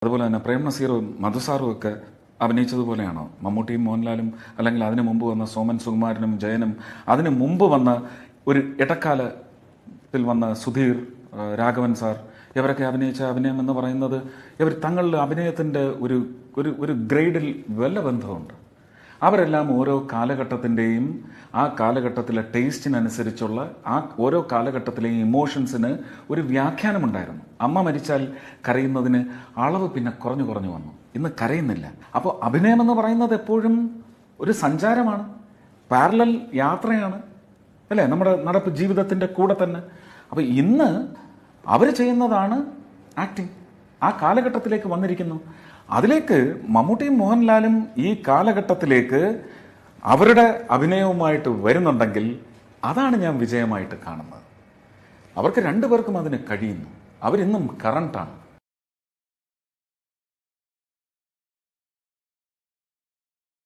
അതുപോലെ തന്നെ പ്രേം നസീറും മധുസാറും ഒക്കെ അഭിനയിച്ചതുപോലെയാണോ മമ്മൂട്ടിയും മോഹൻലാലും അല്ലെങ്കിൽ അതിനു മുമ്പ് വന്ന സോമൻ സുകുമാരനും ജയനും അതിനു മുമ്പ് വന്ന ഒരു ഇടക്കാലത്തിൽ വന്ന സുധീർ ആ, രാഘവൻ സാർ ഇവരൊക്കെ അഭിനയിച്ച അഭിനയം എന്ന് പറയുന്നത് ഇവർ തങ്ങളുടെ അഭിനയത്തിൻ്റെ ഒരു ഒരു ഒരു ഗ്രേഡിൽ വല്ല ബന്ധമുണ്ട് അവരെല്ലാം ഓരോ കാലഘട്ടത്തിൻ്റെയും ആ കാലഘട്ടത്തിലെ ടേസ്റ്റിനനുസരിച്ചുള്ള ആ ഓരോ കാലഘട്ടത്തിലെയും ഇമോഷൻസിന് ഒരു വ്യാഖ്യാനമുണ്ടായിരുന്നു അമ്മ മരിച്ചാൽ കരയുന്നതിന് അളവ് പിന്നെ കുറഞ്ഞു കുറഞ്ഞു വന്നു ഇന്ന് കരയുന്നില്ല അപ്പോൾ അഭിനയം എന്ന് പറയുന്നത് എപ്പോഴും ഒരു സഞ്ചാരമാണ് പാരലൽ യാത്രയാണ് അല്ലേ നമ്മുടെ നടപ്പ് ജീവിതത്തിൻ്റെ കൂടെ തന്നെ അപ്പോൾ ഇന്ന് അവർ ചെയ്യുന്നതാണ് ആക്ടിങ് ആ കാലഘട്ടത്തിലേക്ക് വന്നിരിക്കുന്നു അതിലേക്ക് മമ്മൂട്ടിയും മോഹൻലാലും ഈ കാലഘട്ടത്തിലേക്ക് അവരുടെ അഭിനയവുമായിട്ട് വരുന്നുണ്ടെങ്കിൽ അതാണ് ഞാൻ വിജയമായിട്ട് കാണുന്നത് അവർക്ക് രണ്ടുപേർക്കും അതിന് കഴിയുന്നു അവരിന്നും കറണ്ടാണ്